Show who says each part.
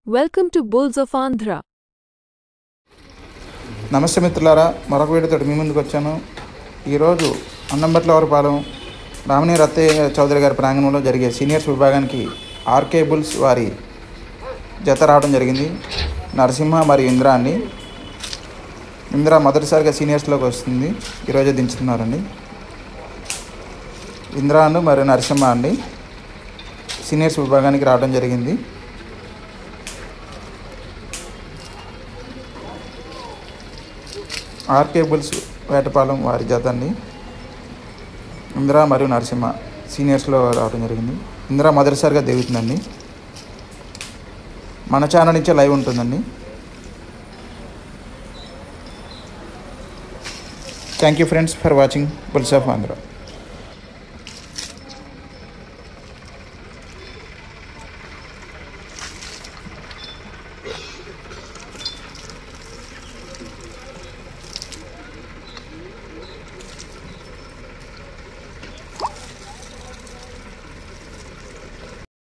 Speaker 1: Welcome to Bulls of Andhra.
Speaker 2: నమస్తే మిత్రులారా మరొక వీడియోతో మీ ముందుకు వచ్చాను ఈరోజు అన్నంబట్లవరపాలెం రామిని రత్తయ్య చౌదరి గారి ప్రాంగణంలో జరిగే సీనియర్స్ విభాగానికి ఆర్కే బుల్స్ వారి జత రావడం జరిగింది నరసింహ మరియు ఇంద్ర అండి ఇంద్ర మొదటిసారిగా సీనియర్స్లోకి వస్తుంది ఈరోజే దించుతున్నారండి ఇంద్ర అండ్ మరియు నరసింహ అండి సీనియర్స్ విభాగానికి రావడం జరిగింది ఆర్కే బుల్స్ వేటపాలెం వారి జత అండి ఇందిరా మరియు నరసింహ సీనియర్స్లో రావడం జరిగింది ఇందిరా మొదటిసారిగా దిగుతుందండి మన ఛానల్ నుంచే లైవ్ ఉంటుందండి thank you friends for watching bulls of Andhra